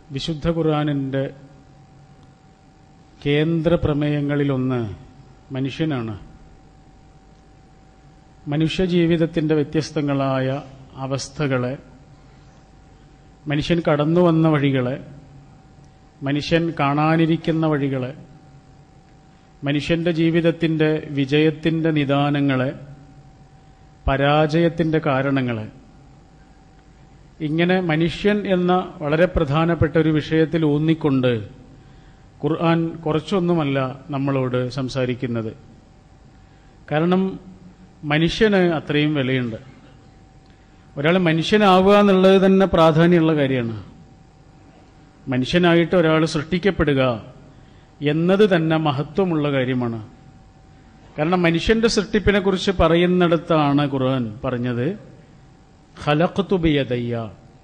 വിശുദ്ധ ഖുർആാനിൻ്റെ കേന്ദ്ര പ്രമേയങ്ങളിലൊന്ന് മനുഷ്യനാണ് മനുഷ്യജീവിതത്തിൻ്റെ വ്യത്യസ്തങ്ങളായ അവസ്ഥകളെ മനുഷ്യൻ കടന്നു വന്ന വഴികളെ മനുഷ്യൻ കാണാനിരിക്കുന്ന വഴികളെ മനുഷ്യന്റെ ജീവിതത്തിന്റെ വിജയത്തിന്റെ നിദാനങ്ങളെ പരാജയത്തിന്റെ കാരണങ്ങളെ ഇങ്ങനെ മനുഷ്യൻ എന്ന വളരെ പ്രധാനപ്പെട്ട ഒരു വിഷയത്തിൽ ഊന്നിക്കൊണ്ട് ഖുർആൻ കുറച്ചൊന്നുമല്ല നമ്മളോട് സംസാരിക്കുന്നത് കാരണം മനുഷ്യന് അത്രയും വിലയുണ്ട് ഒരാൾ മനുഷ്യനാവുക എന്നുള്ളത് തന്നെ പ്രാധാന്യമുള്ള കാര്യമാണ് മനുഷ്യനായിട്ട് ഒരാൾ സൃഷ്ടിക്കപ്പെടുക എന്നത് തന്നെ മഹത്വമുള്ള കാര്യമാണ് കാരണം മനുഷ്യന്റെ സൃഷ്ടിപ്പിനെ കുറിച്ച് പറയുന്നിടത്താണ് ഖുർആൻ പറഞ്ഞത് ഖലഖ്തുബിയദയ്യ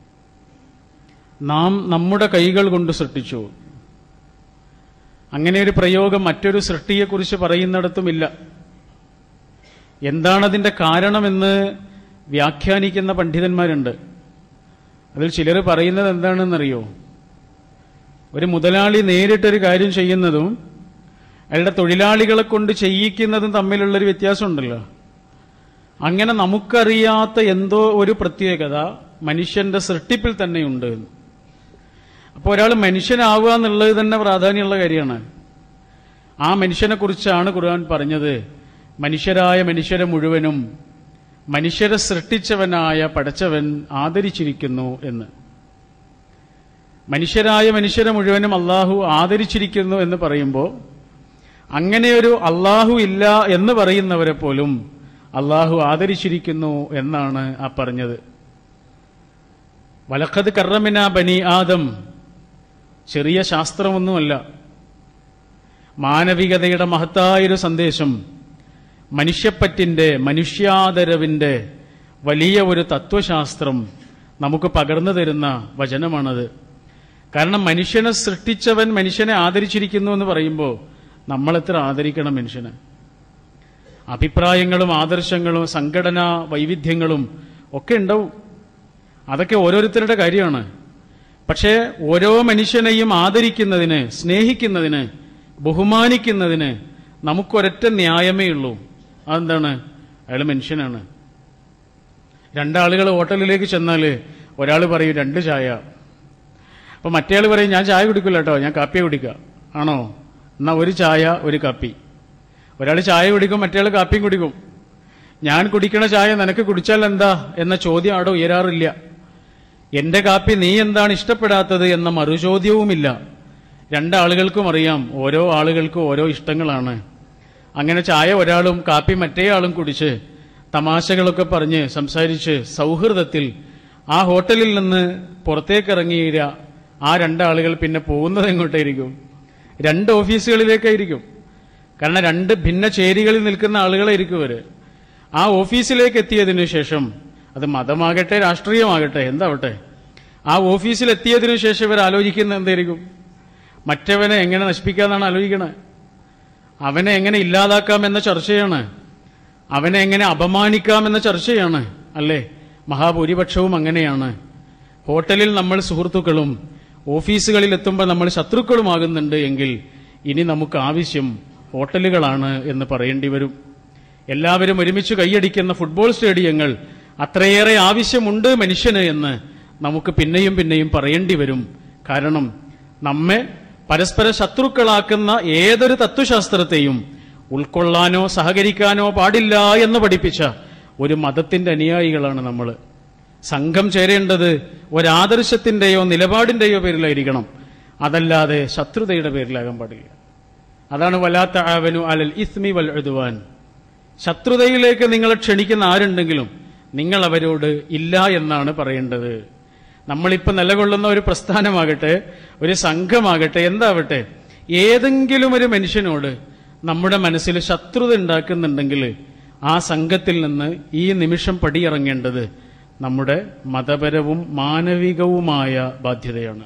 നാം നമ്മുടെ കൈകൾ കൊണ്ട് സൃഷ്ടിച്ചു അങ്ങനെ ഒരു പ്രയോഗം മറ്റൊരു സൃഷ്ടിയെക്കുറിച്ച് പറയുന്നിടത്തുമില്ല എന്താണതിന്റെ കാരണമെന്ന് വ്യാഖ്യാനിക്കുന്ന പണ്ഡിതന്മാരുണ്ട് അതിൽ ചിലർ പറയുന്നത് എന്താണെന്നറിയോ ഒരു മുതലാളി നേരിട്ടൊരു കാര്യം ചെയ്യുന്നതും അയാളുടെ തൊഴിലാളികളെ കൊണ്ട് ചെയ്യിക്കുന്നതും തമ്മിലുള്ളൊരു വ്യത്യാസമുണ്ടല്ലോ അങ്ങനെ നമുക്കറിയാത്ത എന്തോ ഒരു പ്രത്യേകത മനുഷ്യന്റെ സൃഷ്ടിപ്പിൽ തന്നെയുണ്ട് അപ്പോൾ ഒരാൾ മനുഷ്യനാവുക എന്നുള്ളത് തന്നെ പ്രാധാന്യമുള്ള കാര്യമാണ് ആ മനുഷ്യനെ കുറിച്ചാണ് ഖുർആൻ പറഞ്ഞത് മനുഷ്യരായ മനുഷ്യരെ മുഴുവനും മനുഷ്യരെ സൃഷ്ടിച്ചവനായ പടച്ചവൻ ആദരിച്ചിരിക്കുന്നു എന്ന് മനുഷ്യരായ മനുഷ്യരെ മുഴുവനും അള്ളാഹു ആദരിച്ചിരിക്കുന്നു എന്ന് പറയുമ്പോൾ അങ്ങനെയൊരു അള്ളാഹു ഇല്ല എന്ന് പറയുന്നവരെ പോലും അള്ളാഹു ആദരിച്ചിരിക്കുന്നു എന്നാണ് ആ പറഞ്ഞത് വലഖത് കറമിന ബനി ആദം ചെറിയ ശാസ്ത്രമൊന്നുമല്ല മാനവികതയുടെ മഹത്തായൊരു സന്ദേശം മനുഷ്യപ്പറ്റിന്റെ മനുഷ്യാദരവിന്റെ വലിയ ഒരു തത്വശാസ്ത്രം നമുക്ക് പകർന്നു തരുന്ന വചനമാണത് കാരണം മനുഷ്യനെ സൃഷ്ടിച്ചവൻ മനുഷ്യനെ ആദരിച്ചിരിക്കുന്നു എന്ന് പറയുമ്പോൾ നമ്മളെത്ര ആദരിക്കണം മനുഷ്യനെ അഭിപ്രായങ്ങളും ആദർശങ്ങളും സംഘടനാ വൈവിധ്യങ്ങളും ഒക്കെ ഉണ്ടാവും അതൊക്കെ ഓരോരുത്തരുടെ കാര്യമാണ് പക്ഷേ ഓരോ മനുഷ്യനെയും ആദരിക്കുന്നതിന് സ്നേഹിക്കുന്നതിന് ബഹുമാനിക്കുന്നതിന് നമുക്കൊരൊറ്റ ന്യായമേ ഉള്ളൂ അതെന്താണ് അയാൾ മനുഷ്യനാണ് രണ്ടാളുകൾ ഹോട്ടലിലേക്ക് ചെന്നാൽ ഒരാൾ പറയും രണ്ട് ചായ അപ്പൊ മറ്റേയാൾ പറയും ഞാൻ ചായ കുടിക്കില്ല കേട്ടോ ഞാൻ കാപ്പിയെ കുടിക്കുക ആണോ എന്നാ ഒരു ചായ ഒരു കാപ്പി ഒരാൾ ചായ കുടിക്കും മറ്റേയാൾ കാപ്പിയും കുടിക്കും ഞാൻ കുടിക്കണ ചായ നിനക്ക് കുടിച്ചാൽ എന്താ എന്ന ചോദ്യം അവിടെ ഉയരാറില്ല എന്റെ കാപ്പി നീ എന്താണ് ഇഷ്ടപ്പെടാത്തത് എന്ന മറുചോദ്യവുമില്ല രണ്ടാളുകൾക്കും അറിയാം ഓരോ ആളുകൾക്കും ഓരോ ഇഷ്ടങ്ങളാണ് അങ്ങനെ ചായ ഒരാളും കാപ്പി മറ്റേ ആളും കുടിച്ച് തമാശകളൊക്കെ പറഞ്ഞ് സംസാരിച്ച് സൗഹൃദത്തിൽ ആ ഹോട്ടലിൽ നിന്ന് പുറത്തേക്കിറങ്ങിയ ആ രണ്ടാളുകൾ പിന്നെ പോകുന്നത് എങ്ങോട്ടായിരിക്കും രണ്ട് ഓഫീസുകളിലേക്കായിരിക്കും കാരണം രണ്ട് ഭിന്ന ചേരികളിൽ നിൽക്കുന്ന ആളുകളായിരിക്കും അവര് ആ ഓഫീസിലേക്ക് എത്തിയതിനു ശേഷം അത് മതമാകട്ടെ രാഷ്ട്രീയമാകട്ടെ എന്താവട്ടെ ആ ഓഫീസിൽ എത്തിയതിനു ശേഷം ഇവർ ആലോചിക്കുന്ന എന്തായിരിക്കും മറ്റവനെ എങ്ങനെ നശിപ്പിക്കാന്നാണ് ആലോചിക്കണത് അവനെ എങ്ങനെ ഇല്ലാതാക്കാം എന്ന ചർച്ചയാണ് അവനെ എങ്ങനെ അപമാനിക്കാം എന്ന ചർച്ചയാണ് അല്ലേ മഹാഭൂരിപക്ഷവും അങ്ങനെയാണ് ഹോട്ടലിൽ നമ്മൾ സുഹൃത്തുക്കളും ഓഫീസുകളിൽ എത്തുമ്പോൾ നമ്മൾ ശത്രുക്കളുമാകുന്നുണ്ട് എങ്കിൽ ഇനി നമുക്ക് ആവശ്യം ഹോട്ടലുകളാണ് എന്ന് പറയേണ്ടി വരും എല്ലാവരും ഒരുമിച്ച് കൈയടിക്കുന്ന ഫുട്ബോൾ സ്റ്റേഡിയങ്ങൾ അത്രയേറെ ആവശ്യമുണ്ട് മനുഷ്യന് എന്ന് നമുക്ക് പിന്നെയും പിന്നെയും പറയേണ്ടി വരും കാരണം നമ്മെ പരസ്പര ശത്രുക്കളാക്കുന്ന ഏതൊരു തത്വശാസ്ത്രത്തെയും ഉൾക്കൊള്ളാനോ സഹകരിക്കാനോ പാടില്ല എന്ന് പഠിപ്പിച്ച ഒരു മതത്തിന്റെ അനുയായികളാണ് നമ്മൾ സംഘം ചേരേണ്ടത് ഒരാദർശത്തിന്റെയോ നിലപാടിന്റെയോ പേരിലായിരിക്കണം അതല്ലാതെ ശത്രുതയുടെ പേരിലാകാൻ പാടില്ല അതാണ് വലാത്ത ആവനു അലൽ ഇസ്മി വൽ എഴുതുവാൻ ശത്രുതയിലേക്ക് നിങ്ങളെ ക്ഷണിക്കുന്ന ആരുണ്ടെങ്കിലും നിങ്ങൾ അവരോട് ഇല്ല എന്നാണ് പറയേണ്ടത് നമ്മളിപ്പോൾ നിലകൊള്ളുന്ന ഒരു പ്രസ്ഥാനമാകട്ടെ ഒരു സംഘമാകട്ടെ എന്താവട്ടെ ഏതെങ്കിലും ഒരു മനുഷ്യനോട് നമ്മുടെ മനസ്സിൽ ശത്രുത ഉണ്ടാക്കുന്നുണ്ടെങ്കിൽ ആ സംഘത്തിൽ നിന്ന് ഈ നിമിഷം പടിയിറങ്ങേണ്ടത് നമ്മുടെ മതപരവും മാനവികവുമായ ബാധ്യതയാണ്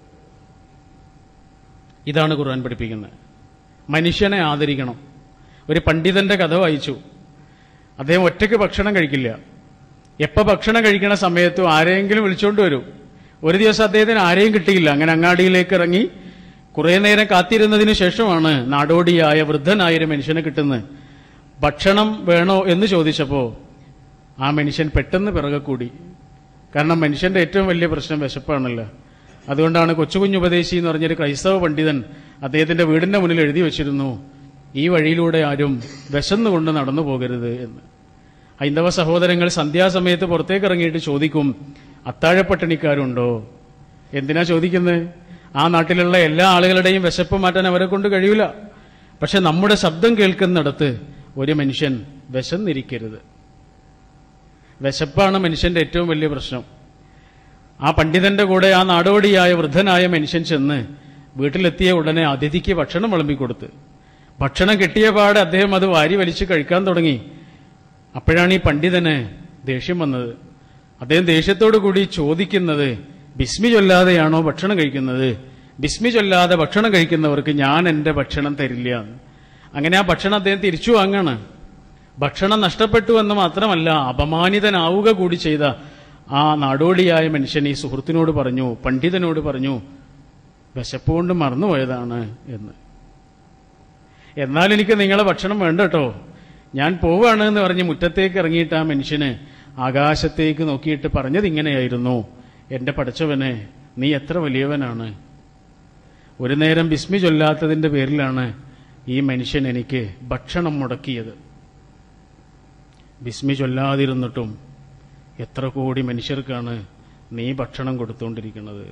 ഇതാണ് ഖുർആൻ പഠിപ്പിക്കുന്നത് മനുഷ്യനെ ആദരിക്കണം ഒരു പണ്ഡിതന്റെ കഥ വായിച്ചു അദ്ദേഹം ഒറ്റയ്ക്ക് ഭക്ഷണം കഴിക്കില്ല എപ്പോൾ ഭക്ഷണം കഴിക്കണ സമയത്തും ആരെങ്കിലും വിളിച്ചുകൊണ്ട് വരും ഒരു ദിവസം അദ്ദേഹത്തിന് ആരെയും കിട്ടിയില്ല അങ്ങനെ അങ്ങാടിയിലേക്ക് ഇറങ്ങി കുറെ നേരം കാത്തിരുന്നതിന് ശേഷമാണ് നാടോടിയായ വൃദ്ധനായ ഒരു മനുഷ്യനെ കിട്ടുന്നത് ഭക്ഷണം വേണോ എന്ന് ചോദിച്ചപ്പോ ആ മനുഷ്യൻ പെട്ടെന്ന് പിറകെ കൂടി കാരണം മനുഷ്യന്റെ ഏറ്റവും വലിയ പ്രശ്നം വിശപ്പാണല്ലോ അതുകൊണ്ടാണ് കൊച്ചുകുഞ്ഞുപദേശി എന്ന് പറഞ്ഞൊരു ക്രൈസ്തവ പണ്ഡിതൻ അദ്ദേഹത്തിന്റെ വീടിന്റെ മുന്നിൽ എഴുതി വെച്ചിരുന്നു ഈ വഴിയിലൂടെ ആരും വിശന്നുകൊണ്ട് നടന്നു പോകരുത് എന്ന് ഹൈന്ദവ സഹോദരങ്ങൾ സന്ധ്യാസമയത്ത് പുറത്തേക്ക് ഇറങ്ങിയിട്ട് ചോദിക്കും അത്താഴപ്പട്ടിണിക്കാരുണ്ടോ എന്തിനാ ചോദിക്കുന്നത് ആ നാട്ടിലുള്ള എല്ലാ ആളുകളുടെയും വിശപ്പ് മാറ്റാൻ അവരെ കൊണ്ട് കഴിയൂല പക്ഷെ നമ്മുടെ ശബ്ദം കേൾക്കുന്നിടത്ത് ഒരു മനുഷ്യൻ വിശന്നിരിക്കരുത് വിശപ്പാണ് മനുഷ്യന്റെ ഏറ്റവും വലിയ പ്രശ്നം ആ പണ്ഡിതന്റെ കൂടെ ആ നാടോടിയായ വൃദ്ധനായ മനുഷ്യൻ ചെന്ന് വീട്ടിലെത്തിയ ഉടനെ അതിഥിക്ക് ഭക്ഷണം വിളമ്പിക്കൊടുത്ത് ഭക്ഷണം കിട്ടിയ പാടെ അദ്ദേഹം അത് വാരി വലിച്ച് കഴിക്കാൻ തുടങ്ങി അപ്പോഴാണ് ഈ പണ്ഡിതന് ദേഷ്യം വന്നത് അദ്ദേഹം ദേഷ്യത്തോടു കൂടി ചോദിക്കുന്നത് ബിസ്മി ചൊല്ലാതെയാണോ ഭക്ഷണം കഴിക്കുന്നത് ബിസ്മി ചൊല്ലാതെ ഭക്ഷണം കഴിക്കുന്നവർക്ക് ഞാൻ എന്റെ ഭക്ഷണം തരില്ല എന്ന്. അങ്ങനെ ആ ഭക്ഷണം അദ്ദേഹം തിരിച്ചു വാങ്ങാണ് ഭക്ഷണം നഷ്ടപ്പെട്ടു എന്ന് മാത്രമല്ല അപമാനിതനാവുക കൂടി ചെയ്ത ആ നാടോടിയായ മനുഷ്യൻ ഈ സുഹൃത്തിനോട് പറഞ്ഞു പണ്ഡിതനോട് പറഞ്ഞു വിശപ്പ് കൊണ്ട് മറന്നുപോയതാണ് എന്ന് എന്നാൽ എനിക്ക് നിങ്ങളെ ഭക്ഷണം വേണ്ട കേട്ടോ ഞാൻ പോവാണ് എന്ന് പറഞ്ഞ് മുറ്റത്തേക്ക് ഇറങ്ങിയിട്ട് ആ മനുഷ്യന് ആകാശത്തേക്ക് നോക്കിയിട്ട് പറഞ്ഞത് ഇങ്ങനെയായിരുന്നു എന്റെ പഠിച്ചവനെ നീ എത്ര വലിയവനാണ് ഒരു നേരം ബിസ്മി ചൊല്ലാത്തതിന്റെ പേരിലാണ് ഈ മനുഷ്യൻ എനിക്ക് ഭക്ഷണം മുടക്കിയത് ബിസ്മി ചൊല്ലാതിരുന്നിട്ടും എത്ര കോടി മനുഷ്യർക്കാണ് നീ ഭക്ഷണം കൊടുത്തുകൊണ്ടിരിക്കുന്നത്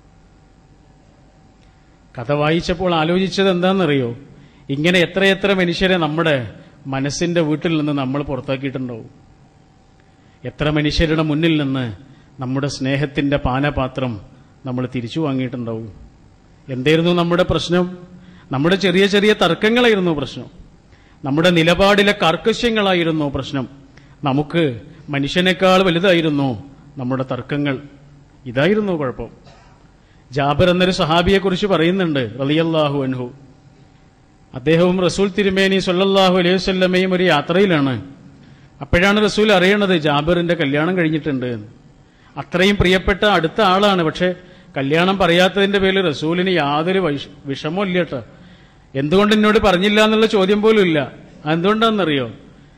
കഥ വായിച്ചപ്പോൾ ആലോചിച്ചത് എന്താണെന്നറിയോ ഇങ്ങനെ എത്രയെത്ര മനുഷ്യരെ നമ്മുടെ മനസ്സിന്റെ വീട്ടിൽ നിന്ന് നമ്മൾ പുറത്താക്കിയിട്ടുണ്ടാവും എത്ര മനുഷ്യരുടെ മുന്നിൽ നിന്ന് നമ്മുടെ സ്നേഹത്തിന്റെ പാനപാത്രം നമ്മൾ തിരിച്ചു വാങ്ങിയിട്ടുണ്ടാവും എന്തായിരുന്നു നമ്മുടെ പ്രശ്നം നമ്മുടെ ചെറിയ ചെറിയ തർക്കങ്ങളായിരുന്നു പ്രശ്നം നമ്മുടെ നിലപാടിലെ കാർക്കശ്യങ്ങളായിരുന്നു പ്രശ്നം നമുക്ക് മനുഷ്യനേക്കാൾ വലുതായിരുന്നു നമ്മുടെ തർക്കങ്ങൾ ഇതായിരുന്നു കുഴപ്പം ജാബിർ എന്നൊരു സഹാബിയെ കുറിച്ച് പറയുന്നുണ്ട് റളിയല്ലാഹു അൻഹു അദ്ദേഹവും റസൂൽ തിരുമേനി സല്ലല്ലാഹു അലൈഹി വസല്ലമയും ഒരു യാത്രയിലാണ് അപ്പോഴാണ് റസൂൽ അറിയണത് ജാബിറിന്റെ കല്യാണം കഴിഞ്ഞിട്ടുണ്ട് എന്ന്. അത്രയും പ്രിയപ്പെട്ട അടുത്ത ആളാണ് പക്ഷെ കല്യാണം പറയാത്തതിന്റെ പേരിൽ റസൂലിന് യാതൊരു വൈഷ്- വിഷമവും ഇല്ല കേട്ടോ എന്തുകൊണ്ട് എന്നോട് പറഞ്ഞില്ല എന്നുള്ള ചോദ്യം പോലും ഇല്ല എന്തുകൊണ്ടാണെന്നറിയോ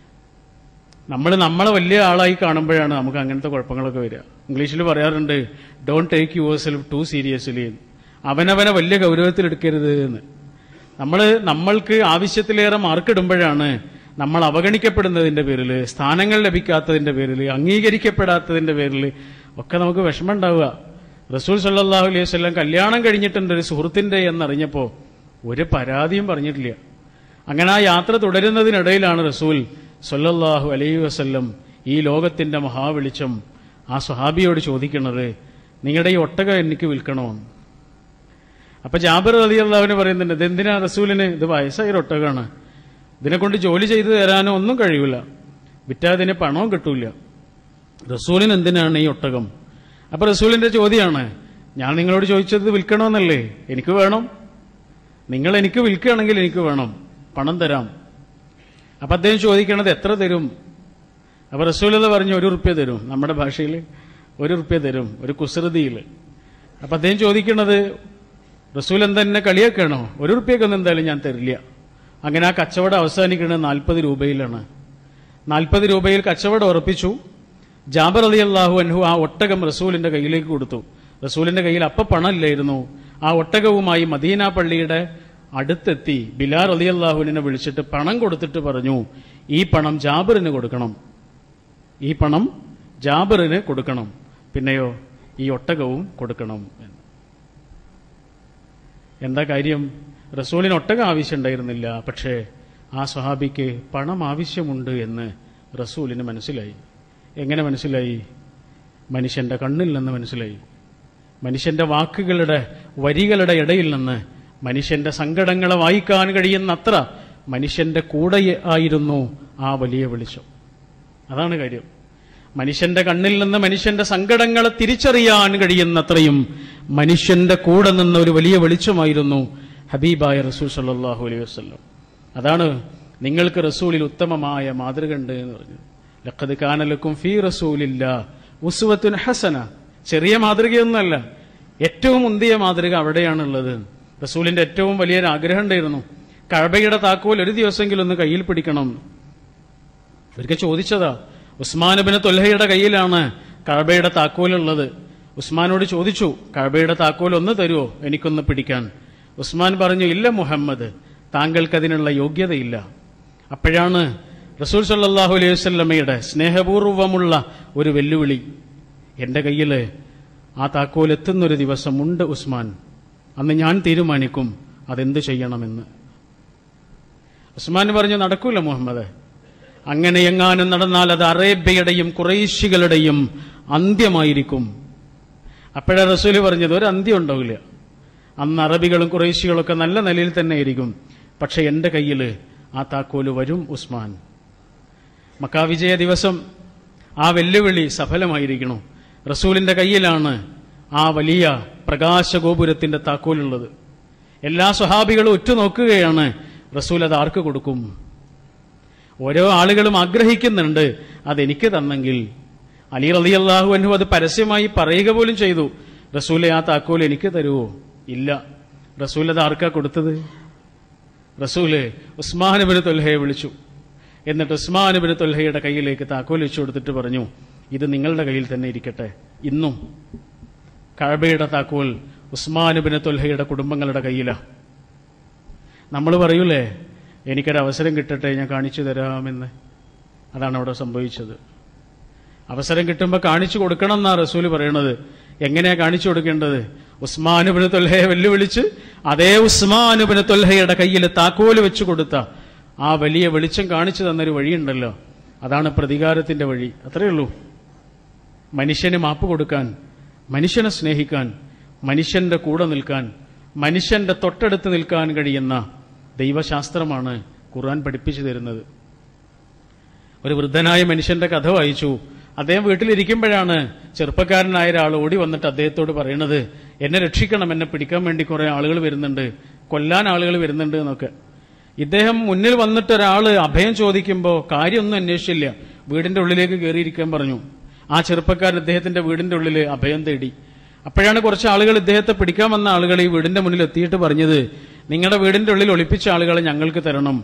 നമ്മൾ നമ്മളെ വലിയ ആളായി കാണുമ്പോഴാണ് നമുക്ക് അങ്ങനത്തെ കുഴപ്പങ്ങളൊക്കെ വരിക ഇംഗ്ലീഷിൽ പറയാറുണ്ട് don't take yourself too seriously അവനവനെ വലിയ ഗൗരവത്തിൽ എടുക്കരുത് എന്ന് നമ്മൾ നമ്മൾക്ക് ആവശ്യത്തിലേറെ മാർക്ക് ഇടുമ്പോഴാണ് നമ്മൾ അവഗണിക്കപ്പെടുന്നതിന്റെ പേരിൽ സ്ഥാനങ്ങൾ ലഭിക്കാത്തതിന്റെ പേരിൽ അംഗീകരിക്കപ്പെടാത്തതിന്റെ പേരിൽ ഒക്കെ നമുക്ക് വിഷമം ഉണ്ടാവുക റസൂൽ സല്ലല്ലാഹു അലൈഹി വസല്ലം കല്യാണം കഴിഞ്ഞിട്ടുണ്ട് ഒരു സുഹൃത്തിന്റെ എന്നറിഞ്ഞപ്പോ ഒരു പരാതിയും പറഞ്ഞിട്ടില്ല അങ്ങനെ ആ യാത്ര തുടരുന്നതിനിടയിലാണ് റസൂൽ സല്ലല്ലാഹു അലൈഹി വസല്ലം ഈ ലോകത്തിന്റെ മഹാവെളിച്ചം ആ സ്വഹാബിയോട് ചോദിക്കുന്നത് നിങ്ങളുടെ ഈ ഒട്ടകം എനിക്ക് വിൽക്കണോ അപ്പൊ ജാബിർ അലി അള്ളാഹുവിന് പറയുന്നുണ്ട് ഇതെന്തിനാ റസൂലിന് ഇത് വയസ്സായ ഒരു ഒട്ടകമാണ് ഇതിനെ കൊണ്ട് ജോലി ചെയ്തു തരാനോ ഒന്നും കഴിയൂല വിറ്റാ ഇതിന് പണവും കിട്ടൂല റസൂലിന് എന്തിനാണ് ഈ ഒട്ടകം അപ്പൊ റസൂലിന്റെ ചോദ്യമാണ് ഞാൻ നിങ്ങളോട് ചോദിച്ചത് വിൽക്കണമെന്നല്ലേ എനിക്ക് വേണം നിങ്ങൾ എനിക്ക് വിൽക്കുകയാണെങ്കിൽ എനിക്ക് വേണം പണം തരാം അപ്പൊ അദ്ദേഹം ചോദിക്കണത് എത്ര തരും അപ്പൊ റസൂലത പറഞ്ഞു ഒരു റുപ്യ തരും നമ്മുടെ ഭാഷയിൽ ഒരു റുപ്യ തരും ഒരു കുസൃതിയിൽ അപ്പൊ അദ്ദേഹം ചോദിക്കണത് റസൂൽ എന്താ എന്നെ കളിയാക്കണോ ഒരു റുപ്യക്കൊന്നും എന്തായാലും ഞാൻ തരില്ല അങ്ങനെ ആ കച്ചവടം അവസാനിക്കുന്നത് നാൽപ്പത് രൂപയിലാണ് നാൽപ്പത് രൂപയിൽ കച്ചവടം ഉറപ്പിച്ചു ജാബർ അലി അള്ളാഹു അൻഹു ആ ഒട്ടകം റസൂലിന്റെ കയ്യിലേക്ക് കൊടുത്തു റസൂലിന്റെ കയ്യിൽ അപ്പ പണമില്ലായിരുന്നു ആ ഒട്ടകവുമായി മദീന പള്ളിയുടെ അടുത്തെത്തി ബിലാർ അലി അള്ളാഹുവിനെ വിളിച്ചിട്ട് പണം കൊടുത്തിട്ട് പറഞ്ഞു ഈ പണം ജാബിറിന് കൊടുക്കണം ഈ പണം ജാബിറിന് കൊടുക്കണം പിന്നെയോ ഈ ഒട്ടകവും കൊടുക്കണം എന്ന് എന്താ കാര്യം റസൂലിന് ഒട്ടകം ആവശ്യമുണ്ടായിരുന്നില്ല പക്ഷേ ആ സ്വഹാബിക്ക് പണം ആവശ്യമുണ്ട് എന്ന് റസൂലിന് മനസ്സിലായി എങ്ങനെ മനസ്സിലായി മനുഷ്യന്റെ കണ്ണിൽ നിന്ന് മനസ്സിലായി മനുഷ്യന്റെ വാക്കുകളുടെ വരികളുടെ ഇടയിൽ നിന്ന് മനുഷ്യന്റെ സങ്കടങ്ങളെ വായിക്കാൻ കഴിയുന്നത്ര മനുഷ്യന്റെ കൂടെ ആയിരുന്നു ആ വലിയ വെളിച്ചം അതാണ് കാര്യം മനുഷ്യന്റെ കണ്ണിൽ നിന്ന് മനുഷ്യന്റെ സങ്കടങ്ങളെ തിരിച്ചറിയാൻ കഴിയുന്നത്രയും മനുഷ്യന്റെ കൂടെ നിന്ന ഒരു വലിയ വെളിച്ചമായിരുന്നു ഹബീബായ റസൂൽ സല്ലല്ലാഹു അലൈഹി വസല്ലം അതാണ് നിങ്ങൾക്ക് റസൂലിൽ ഉത്തമമായ മാതൃക ഉണ്ട് എന്ന് പറഞ്ഞു ലഖദ് കാനലക്കും ഫീ റസൂലില്ല ഉസ്വത്തുൻ ഹസന ചെറിയ മാതൃകയൊന്നുമല്ല ഏറ്റവും മുന്തിയ മാതൃക അവിടെയാണുള്ളത് റസൂലിന്റെ ഏറ്റവും വലിയൊരു ആഗ്രഹം ഉണ്ടായിരുന്നു കഴബയുടെ താക്കോൽ ഒരു ദിവസമെങ്കിലും ഒന്ന് കയ്യിൽ പിടിക്കണം ഒരിക്കൽ ചോദിച്ചതാ ഉസ്മാനബിന് തൊൽഹയുടെ കയ്യിലാണ് കഴബയുടെ താക്കോലുള്ളത് ഉസ്മാനോട് ചോദിച്ചു കഴബയുടെ താക്കോൽ ഒന്ന് തരുമോ എനിക്കൊന്ന് പിടിക്കാൻ ഉസ്മാൻ പറഞ്ഞു ഇല്ല മുഹമ്മദ് താങ്കൾക്കതിനുള്ള യോഗ്യതയില്ല അപ്പോഴാണ് റസൂൽ സല്ലാഹു അലൈഹി വസല്ലമയുടെ സ്നേഹപൂർവമുള്ള ഒരു വെല്ലുവിളി എന്റെ കയ്യിൽ ആ താക്കോൽ എത്തുന്നൊരു ദിവസമുണ്ട് ഉസ്മാൻ അന്ന് ഞാൻ തീരുമാനിക്കും അതെന്ത് ചെയ്യണമെന്ന് ഉസ്മാൻ പറഞ്ഞു നടക്കൂല മുഹമ്മദ് അങ്ങനെ എങ്ങാനും നടന്നാൽ അത് അറേബ്യയുടെയും കുറേശികളുടെയും അന്ത്യമായിരിക്കും അപ്പോഴാ റസൂല് പറഞ്ഞത് ഒരു അന്ത്യം ഉണ്ടാവില്ല അന്ന് അറബികളും കുറേശികളൊക്കെ നല്ല നിലയിൽ തന്നെ ആയിരിക്കും പക്ഷെ എന്റെ കയ്യിൽ ആ താക്കോല് വരും ഉസ്മാൻ മക്കാവിജയ ദിവസം ആ വെല്ലുവിളി സഫലമായിരിക്കണം റസൂലിന്റെ കയ്യിലാണ് ആ വലിയ പ്രകാശഗോപുരത്തിന്റെ താക്കോലുള്ളത് എല്ലാ സ്വഹാബികളും ഉറ്റുനോക്കുകയാണ് റസൂൽ അത് ആർക്ക് കൊടുക്കും ഓരോ ആളുകളും ആഗ്രഹിക്കുന്നുണ്ട് അതെനിക്ക് തന്നെങ്കിൽ അലി റലി അള്ളാഹു അനു അത് പരസ്യമായി പറയുക പോലും ചെയ്തു റസൂലെ ആ താക്കോൽ എനിക്ക് തരുവോ ഇല്ല റസൂൽ അത് ആർക്കാ കൊടുത്തത് റസൂല് ഉസ്മാനുബിന് തൊൽഹയെ വിളിച്ചു എന്നിട്ട് ഉസ്മാനുബിന് തൊൽഹയുടെ കയ്യിലേക്ക് താക്കോൽ വെച്ചു കൊടുത്തിട്ട് പറഞ്ഞു ഇത് നിങ്ങളുടെ കയ്യിൽ തന്നെ ഇരിക്കട്ടെ ഇന്നും കഴബയുടെ താക്കോൽ ഉസ്മാനുബിന് തൊൽഹയുടെ കുടുംബങ്ങളുടെ കയ്യിലാണ് നമ്മൾ പറയൂലേ എനിക്കൊരു അവസരം കിട്ടട്ടെ ഞാൻ കാണിച്ചു തരാമെന്ന് അതാണ് അവിടെ സംഭവിച്ചത് അവസരം കിട്ടുമ്പോൾ കാണിച്ചു കൊടുക്കണം എന്നാ റസൂല് പറയണത് എങ്ങനെയാ കാണിച്ചു കൊടുക്കേണ്ടത് ഉസ്മാനുബിന് തൊൽഹയെ വെല്ലുവിളിച്ച് അതേ ഉസ്മാനുബിന് തൊൽഹയുടെ കയ്യിൽ താക്കോല് വെച്ചു കൊടുത്ത ആ വലിയ വെളിച്ചം കാണിച്ചു തന്നൊരു വഴിയുണ്ടല്ലോ അതാണ് പ്രതികാരത്തിന്റെ വഴി അത്രയേ ഉള്ളൂ മനുഷ്യന് മാപ്പ് കൊടുക്കാൻ മനുഷ്യനെ സ്നേഹിക്കാൻ മനുഷ്യന്റെ കൂടെ നിൽക്കാൻ മനുഷ്യന്റെ തൊട്ടടുത്ത് നിൽക്കാൻ കഴിയുന്ന ദൈവശാസ്ത്രമാണ് ഖുർആൻ പഠിപ്പിച്ചു തരുന്നത് ഒരു വൃദ്ധനായ മനുഷ്യന്റെ കഥ വായിച്ചു അദ്ദേഹം വീട്ടിലിരിക്കുമ്പോഴാണ് ചെറുപ്പക്കാരനായ ഒരാൾ ഓടി വന്നിട്ട് അദ്ദേഹത്തോട് പറയണത് എന്നെ രക്ഷിക്കണം എന്നെ പിടിക്കാൻ വേണ്ടി കുറെ ആളുകൾ വരുന്നുണ്ട് കൊല്ലാൻ ആളുകൾ വരുന്നുണ്ട് എന്നൊക്കെ ഇദ്ദേഹം മുന്നിൽ വന്നിട്ട് ഒരാള് അഭയം ചോദിക്കുമ്പോൾ കാര്യമൊന്നും അന്വേഷിച്ചില്ല വീടിന്റെ ഉള്ളിലേക്ക് കയറിയിരിക്കാൻ പറഞ്ഞു ആ ചെറുപ്പക്കാരൻ ഇദ്ദേഹത്തിന്റെ വീടിന്റെ ഉള്ളിൽ അഭയം തേടി അപ്പോഴാണ് കുറച്ച് ആളുകൾ ഇദ്ദേഹത്തെ പിടിക്കാൻ വന്ന ആളുകൾ ഈ വീടിന്റെ മുന്നിൽ എത്തിയിട്ട് പറഞ്ഞത് നിങ്ങളുടെ വീടിന്റെ ഉള്ളിൽ ഒളിപ്പിച്ച ആളുകളെ ഞങ്ങൾക്ക് തരണം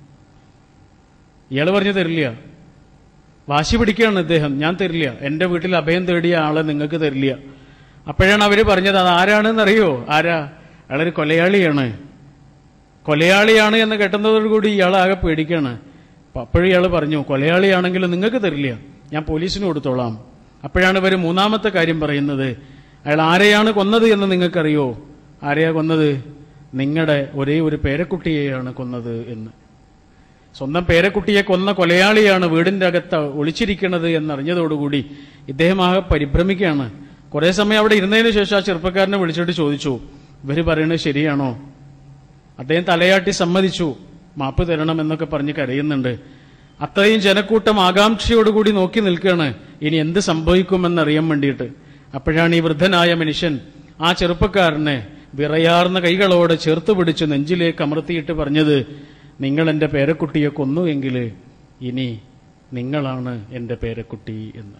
ഇയാൾ പറഞ്ഞു തരില്ല വാശി പിടിക്കുകയാണ് ഇദ്ദേഹം ഞാൻ തരില്ല എന്റെ വീട്ടിൽ അഭയം തേടിയ ആളെ നിങ്ങൾക്ക് തരില്ല അപ്പോഴാണ് അവര് പറഞ്ഞത് അത് ആരാണെന്നറിയോ ആരാ അയാളൊരു കൊലയാളിയാണ് കൊലയാളിയാണ് എന്ന് കേട്ടുന്നതോടുകൂടി ഇയാൾ ആകെ പേടിക്കാണ് അപ്പൊ അപ്പോഴും ഇയാൾ പറഞ്ഞു കൊലയാളിയാണെങ്കിലും നിങ്ങൾക്ക് തരില്ല ഞാൻ പോലീസിന് കൊടുത്തോളാം അപ്പോഴാണ് ഇവർ മൂന്നാമത്തെ കാര്യം പറയുന്നത് അയാൾ ആരെയാണ് കൊന്നത് എന്ന് നിങ്ങൾക്കറിയോ ആരെയാ കൊന്നത് നിങ്ങളുടെ ഒരേ ഒരു പേരക്കുട്ടിയെയാണ് കൊന്നത് എന്ന് സ്വന്തം പേരക്കുട്ടിയെ കൊന്ന കൊലയാളിയാണ് വീടിന്റെ അകത്ത് ഒളിച്ചിരിക്കുന്നത് എന്നറിഞ്ഞതോടുകൂടി ഇദ്ദേഹം ആകെ പരിഭ്രമിക്കുകയാണ് കുറെ സമയം അവിടെ ഇരുന്നതിന് ശേഷം ആ ചെറുപ്പക്കാരനെ വിളിച്ചിട്ട് ചോദിച്ചു ഇവര് പറയുന്നത് ശരിയാണോ അദ്ദേഹം തലയാട്ടി സമ്മതിച്ചു മാപ്പ് തരണം എന്നൊക്കെ പറഞ്ഞ് കരയുന്നുണ്ട് അത്രയും ജനക്കൂട്ടം ആകാംക്ഷയോടുകൂടി നോക്കി നിൽക്കുകയാണ് ഇനി എന്ത് സംഭവിക്കുമെന്നറിയാൻ വേണ്ടിയിട്ട് അപ്പോഴാണ് ഈ വൃദ്ധനായ മനുഷ്യൻ ആ ചെറുപ്പക്കാരനെ വിറയാർന്ന കൈകളോടെ ചേർത്ത് പിടിച്ച് നെഞ്ചിലേക്ക് അമർത്തിയിട്ട് പറഞ്ഞത് നിങ്ങൾ എന്റെ പേരക്കുട്ടിയെ കൊന്നു എങ്കിൽ ഇനി നിങ്ങളാണ് എന്റെ പേരക്കുട്ടി എന്ന്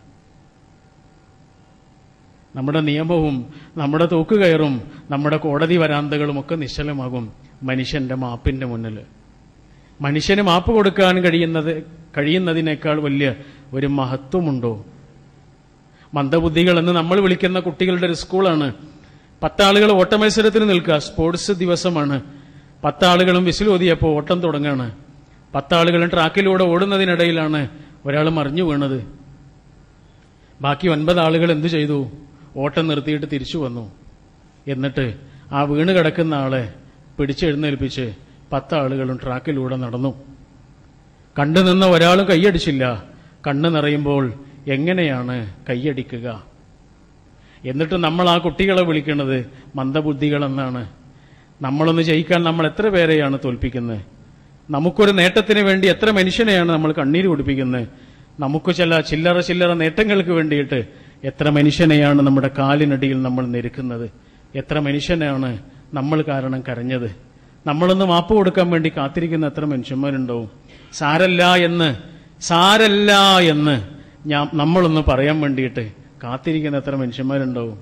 നമ്മുടെ നിയമവും നമ്മുടെ തൂക്കുകയറും നമ്മുടെ കോടതി വരാന്തകളും ഒക്കെ നിശ്ചലമാകും മനുഷ്യന്റെ മാപ്പിന്റെ മുന്നിൽ മനുഷ്യന് മാപ്പ് കൊടുക്കാൻ കഴിയുന്നത് കഴിയുന്നതിനേക്കാൾ വലിയ ഒരു മഹത്വമുണ്ടോ മന്ദബുദ്ധികൾ എന്ന് നമ്മൾ വിളിക്കുന്ന കുട്ടികളുടെ ഒരു സ്കൂളാണ് പത്താളുകൾ ഓട്ട മത്സരത്തിന് നിൽക്കുക സ്പോർട്സ് ദിവസമാണ് പത്താളുകളും വിസിലോതിയപ്പോൾ ഓട്ടം തുടങ്ങാണ് പത്താളുകളും ട്രാക്കിലൂടെ ഓടുന്നതിനിടയിലാണ് ഒരാൾ മറിഞ്ഞു വീണത് ബാക്കി ഒൻപത് ആളുകൾ എന്തു ചെയ്തു ഓട്ടം നിർത്തിയിട്ട് തിരിച്ചു വന്നു എന്നിട്ട് ആ വീണ് കിടക്കുന്ന ആളെ പിടിച്ചെഴുന്നേൽപ്പിച്ച് പത്താളുകളും ട്രാക്കിലൂടെ നടന്നു കണ്ടു നിന്ന ഒരാളും കൈയടിച്ചില്ല കണ്ണ് നിറയുമ്പോൾ എങ്ങനെയാണ് കൈയടിക്കുക എന്നിട്ട് നമ്മൾ ആ കുട്ടികളെ വിളിക്കുന്നത് മന്ദബുദ്ധികളെന്നാണ് നമ്മളൊന്ന് ജയിക്കാൻ നമ്മൾ എത്ര പേരെയാണ് തോൽപ്പിക്കുന്നത് നമുക്കൊരു നേട്ടത്തിന് വേണ്ടി എത്ര മനുഷ്യനെയാണ് നമ്മൾ കണ്ണീര് കുടിപ്പിക്കുന്നത് നമുക്ക് ചില ചില്ലറ ചില്ലറ നേട്ടങ്ങൾക്ക് വേണ്ടിയിട്ട് എത്ര മനുഷ്യനെയാണ് നമ്മുടെ കാലിനടിയിൽ നമ്മൾ നിരക്കുന്നത് എത്ര മനുഷ്യനെയാണ് നമ്മൾ കാരണം കരഞ്ഞത് നമ്മളൊന്ന് മാപ്പ് കൊടുക്കാൻ വേണ്ടി കാത്തിരിക്കുന്ന എത്ര മനുഷ്യന്മാരുണ്ടാവും സാരല്ല എന്ന് സാരല്ല എന്ന് ഞാൻ നമ്മളൊന്ന് പറയാൻ വേണ്ടിയിട്ട് കാത്തിരിക്കുന്ന എത്ര മനുഷ്യന്മാരുണ്ടാവും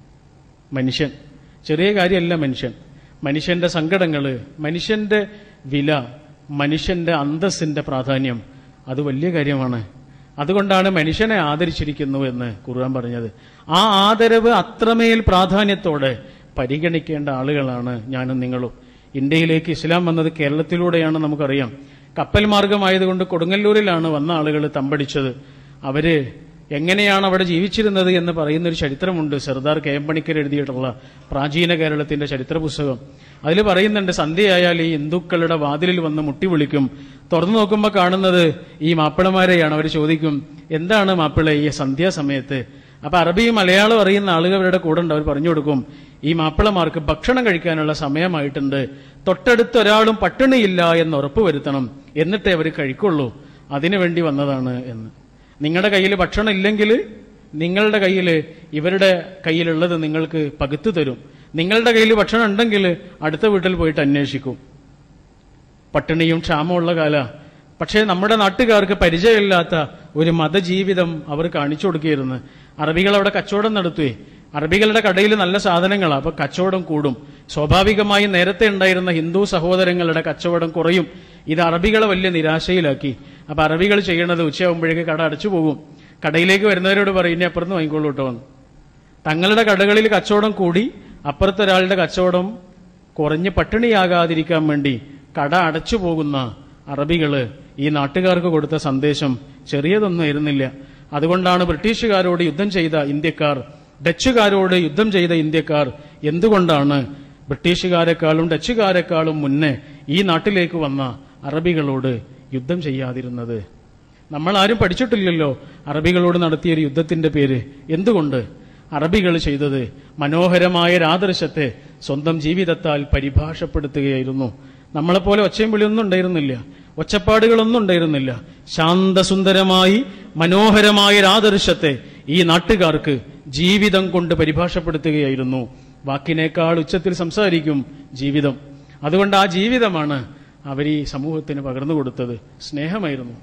മനുഷ്യൻ ചെറിയ കാര്യമല്ല മനുഷ്യൻ മനുഷ്യന്റെ സങ്കടങ്ങള് മനുഷ്യന്റെ വില മനുഷ്യന്റെ അന്തസ്സിന്റെ പ്രാധാന്യം അത് വലിയ കാര്യമാണ് അതുകൊണ്ടാണ് മനുഷ്യനെ ആദരിച്ചിരിക്കുന്നു എന്ന് ഖുർആൻ പറഞ്ഞത് ആ ആദരവ് അത്രമേൽ പ്രാധാന്യത്തോടെ പരിഗണിക്കേണ്ട ആളുകളാണ് ഞാനും നിങ്ങളും ഇന്ത്യയിലേക്ക് ഇസ്ലാം വന്നത് കേരളത്തിലൂടെയാണ് നമുക്കറിയാം കപ്പൽ മാർഗമായതുകൊണ്ട് കൊടുങ്ങല്ലൂരിലാണ് വന്ന ആളുകൾ തമ്പടിച്ചത് അവര് എങ്ങനെയാണ് അവിടെ ജീവിച്ചിരുന്നത് എന്ന് പറയുന്ന ഒരു ചരിത്രമുണ്ട് സർദാർ കെ എം പണിക്കർ എഴുതിയിട്ടുള്ള പ്രാചീന കേരളത്തിന്റെ ചരിത്ര പുസ്തകം അതിൽ പറയുന്നുണ്ട് സന്ധ്യയായാൽ ഈ ഹിന്ദുക്കളുടെ വാതിലിൽ വന്ന് മുട്ടി വിളിക്കും തുറന്നു നോക്കുമ്പോൾ കാണുന്നത് ഈ മാപ്പിളമാരെയാണ് അവർ ചോദിക്കും എന്താണ് മാപ്പിള ഈ സന്ധ്യാസമയത്ത് അപ്പൊ അറബിയും മലയാളം അറിയുന്ന ആളുകളുടെ കൂടെ ഉണ്ട് അവർ പറഞ്ഞു കൊടുക്കും ഈ മാപ്പിളമാർക്ക് ഭക്ഷണം കഴിക്കാനുള്ള സമയമായിട്ടുണ്ട് തൊട്ടടുത്ത് ഒരാളും പട്ടിണിയില്ല എന്ന് ഉറപ്പുവരുത്തണം എന്നിട്ടേ അവർ കഴിക്കുള്ളൂ അതിനുവേണ്ടി വന്നതാണ് എന്ന് നിങ്ങളുടെ കയ്യിൽ ഭക്ഷണം ഇല്ലെങ്കിൽ നിങ്ങളുടെ കയ്യിൽ ഇവരുടെ കയ്യിലുള്ളത് നിങ്ങൾക്ക് പകുത്തു തരും നിങ്ങളുടെ കയ്യിൽ ഭക്ഷണം ഉണ്ടെങ്കിൽ അടുത്ത വീട്ടിൽ പോയിട്ട് അന്വേഷിക്കും പട്ടിണിയും ക്ഷാമമുള്ള കാല പക്ഷേ നമ്മുടെ നാട്ടുകാർക്ക് പരിചയമില്ലാത്ത ഒരു മതജീവിതം അവർ കാണിച്ചു കൊടുക്കുകയായിരുന്നു അറബികൾ അവിടെ കച്ചവടം നടത്തുവേ അറബികളുടെ കടയിൽ നല്ല സാധനങ്ങളാണ് അപ്പൊ കച്ചവടം കൂടും സ്വാഭാവികമായി നേരത്തെ ഉണ്ടായിരുന്ന ഹിന്ദു സഹോദരങ്ങളുടെ കച്ചവടം കുറയും ഇത് അറബികളെ വലിയ നിരാശയിലാക്കി അപ്പൊ അറബികൾ ചെയ്യണത് ഉച്ചയാകുമ്പോഴേക്ക് കട അടച്ചു പോകും കടയിലേക്ക് വരുന്നവരോട് പറയും ഇനി അപ്പുറത്ത് വാങ്ങിക്കോളൂ കേട്ടോ എന്ന്. തങ്ങളുടെ കടകളിൽ കച്ചവടം കൂടി അപ്പുറത്തൊരാളുടെ കച്ചവടം കുറഞ്ഞ് പട്ടിണിയാകാതിരിക്കാൻ വേണ്ടി കട അടച്ചു പോകുന്ന അറബികള് ഈ നാട്ടുകാർക്ക് കൊടുത്ത സന്ദേശം ചെറിയതൊന്നും ആയിരുന്നില്ല അതുകൊണ്ടാണ് ബ്രിട്ടീഷുകാരോട് യുദ്ധം ചെയ്ത ഇന്ത്യക്കാർ ഡച്ചുകാരോട് യുദ്ധം ചെയ്ത ഇന്ത്യക്കാർ എന്തുകൊണ്ടാണ് ബ്രിട്ടീഷുകാരെക്കാളും ഡച്ചുകാരെക്കാളും മുന്നേ ഈ നാട്ടിലേക്ക് വന്ന അറബികളോട് യുദ്ധം ചെയ്യാതിരുന്നത് നമ്മൾ ആരും പഠിച്ചിട്ടില്ലല്ലോ അറബികളോട് നടത്തിയ ഒരു യുദ്ധത്തിന്റെ പേര് എന്തുകൊണ്ട് അറബികൾ ചെയ്തത് മനോഹരമായ ഒരാദർശത്തെ സ്വന്തം ജീവിതത്താൽ പരിഭാഷപ്പെടുത്തുകയായിരുന്നു നമ്മളെപ്പോലെ ഒച്ചയും വിളിയൊന്നും ഉണ്ടായിരുന്നില്ല ഒച്ചപ്പാടുകളൊന്നും ഉണ്ടായിരുന്നില്ല ശാന്തസുന്ദരമായി മനോഹരമായ ഒരാദർശത്തെ ഈ നാട്ടുകാർക്ക് ജീവിതം കൊണ്ട് പരിഭാഷപ്പെടുത്തുകയായിരുന്നു വാക്കിനേക്കാൾ ഉച്ചത്തിൽ സംസാരിക്കും ജീവിതം അതുകൊണ്ട് ആ ജീവിതമാണ് അവർ ഈ സമൂഹത്തിന് പകർന്നു കൊടുത്തത് സ്നേഹമായിരുന്നു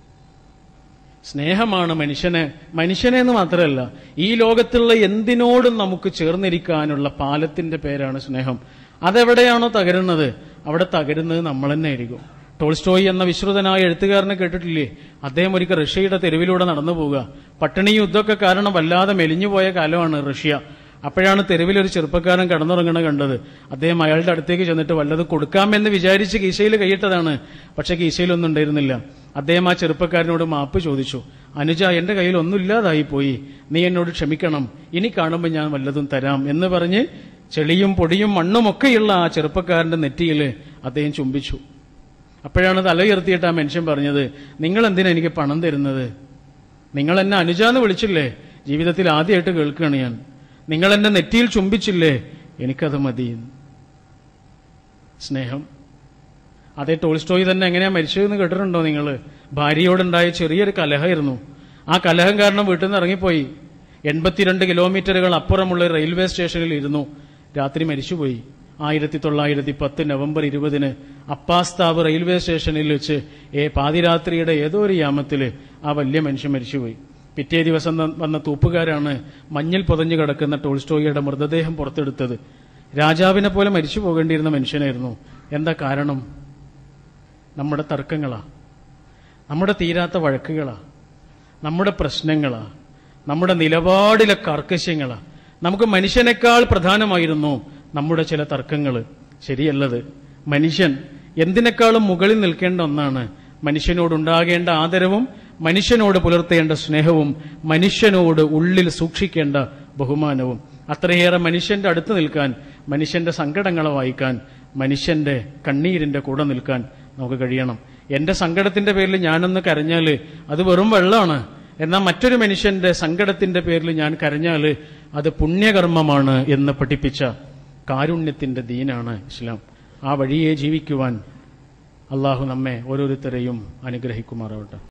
സ്നേഹമാണ് മനുഷ്യനെ മനുഷ്യനെ എന്ന് മാത്രമല്ല ഈ ലോകത്തുള്ള എന്തിനോടും നമുക്ക് ചേർന്നിരിക്കാനുള്ള പാലത്തിന്റെ പേരാണ് സ്നേഹം അതെവിടെയാണോ തകരുന്നത് അവിടെ തകരുന്നത് നമ്മൾ തന്നെ ആയിരിക്കും ടോൾസ്റ്റോയി എന്ന വിശ്രുതനായ എഴുത്തുകാരനെ കേട്ടിട്ടില്ലേ അദ്ദേഹം ഒരിക്കൽ റഷ്യയുടെ തെരുവിലൂടെ നടന്നു പോവുക പട്ടിണിയും യുദ്ധമൊക്കെ കാരണം വല്ലാതെ മെലിഞ്ഞുപോയ കാലമാണ് റഷ്യ അപ്പോഴാണ് തെരുവിൽ ഒരു ചെറുപ്പക്കാരൻ കടന്നുറങ്ങണ കണ്ടത് അദ്ദേഹം അയാളുടെ അടുത്തേക്ക് ചെന്നിട്ട് വല്ലതും കൊടുക്കാമെന്ന് വിചാരിച്ച് കീശയിൽ കൈയിട്ടതാണ് പക്ഷെ കീശയിലൊന്നും ഉണ്ടായിരുന്നില്ല അദ്ദേഹം ആ ചെറുപ്പക്കാരനോട് മാപ്പ് ചോദിച്ചു അനുജ എന്റെ കയ്യിൽ ഒന്നുമില്ലാതായി പോയി നീ എന്നോട് ക്ഷമിക്കണം ഇനി കാണുമ്പോൾ ഞാൻ വല്ലതും തരാം എന്ന് പറഞ്ഞ് ചെളിയും പൊടിയും മണ്ണും ഒക്കെയുള്ള ആ ചെറുപ്പക്കാരന്റെ നെറ്റിയിൽ അദ്ദേഹം ചുംബിച്ചു അപ്പോഴാണ് തല ഉയർത്തിയിട്ട് ആ മനുഷ്യൻ പറഞ്ഞത് നിങ്ങൾ എന്തിനാ എനിക്ക് പണം തരുന്നത് നിങ്ങൾ എന്നെ അനുജാന്ന് വിളിച്ചില്ലേ ജീവിതത്തിൽ ആദ്യമായിട്ട് കേൾക്കുകയാണ് ഞാൻ നിങ്ങൾ എന്നെ നെറ്റിയിൽ ചുംബിച്ചില്ലേ എനിക്കത് മതി സ്നേഹം അതേ ടോൾസ്റ്റോയി തന്നെ എങ്ങനെയാ മരിച്ചതെന്ന് കേട്ടിട്ടുണ്ടോ നിങ്ങൾ ഭാര്യയോടുണ്ടായ ചെറിയൊരു കലഹമായിരുന്നു ആ കലഹം കാരണം വീട്ടിൽ നിന്ന് ഇറങ്ങിപ്പോയി എൺപത്തിരണ്ട് കിലോമീറ്ററുകൾ അപ്പുറമുള്ള ഒരു റെയിൽവേ സ്റ്റേഷനിൽ ഇരുന്നു രാത്രി മരിച്ചുപോയി ആയിരത്തി തൊള്ളായിരത്തി പത്ത് നവംബർ ഇരുപതിന് അപ്പാസ്താവ് റെയിൽവേ സ്റ്റേഷനിൽ വെച്ച് ഏ പാതിരാത്രിയുടെ ഏതോ ഒരു യാമത്തില് ആ വലിയ മനുഷ്യൻ മരിച്ചുപോയി പിറ്റേ ദിവസം ന- വന്ന തൂപ്പുകാരാണ് മഞ്ഞിൽ പൊതഞ്ഞു കിടക്കുന്ന ടോൾസ്റ്റോയിയുടെ മൃതദേഹം പുറത്തെടുത്തത് രാജാവിനെ പോലെ മരിച്ചു പോകേണ്ടിയിരുന്ന മനുഷ്യനായിരുന്നു എന്താ കാരണം നമ്മുടെ തർക്കങ്ങളാ നമ്മുടെ തീരാത്ത വഴക്കുകളാ നമ്മുടെ പ്രശ്നങ്ങളാ നമ്മുടെ നിലപാടിലെ കാർക്കശ്യങ്ങളാ നമുക്ക് മനുഷ്യനേക്കാൾ പ്രധാനമായിരുന്നു നമ്മുടെ ചില തർക്കങ്ങൾ ശരിയല്ലത് മനുഷ്യൻ എന്തിനേക്കാളും മുകളിൽ നിൽക്കേണ്ട ഒന്നാണ് മനുഷ്യനോടുണ്ടാകേണ്ട ആദരവും മനുഷ്യനോട് പുലർത്തേണ്ട സ്നേഹവും മനുഷ്യനോട് ഉള്ളിൽ സൂക്ഷിക്കേണ്ട ബഹുമാനവും അത്രയേറെ മനുഷ്യന്റെ അടുത്ത് നിൽക്കാൻ മനുഷ്യന്റെ സങ്കടങ്ങളെ വായിക്കാൻ മനുഷ്യന്റെ കണ്ണീരിന്റെ കൂടെ നിൽക്കാൻ നമുക്ക് കഴിയണം എന്റെ സങ്കടത്തിന്റെ പേരിൽ ഞാനൊന്ന് കരഞ്ഞാല് അത് വെറും വെള്ളമാണ് എന്നാൽ മറ്റൊരു മനുഷ്യന്റെ സങ്കടത്തിന്റെ പേരിൽ ഞാൻ കരഞ്ഞാല് അത് പുണ്യകർമ്മമാണ് എന്ന് പഠിപ്പിച്ച കാരുണ്യത്തിന്റെ ദീനാണ് ഇസ്ലാം ആ വഴിയെ ജീവിക്കുവാൻ അള്ളാഹു നമ്മെ ഓരോരുത്തരെയും അനുഗ്രഹിക്കുമാറാവട്ടെ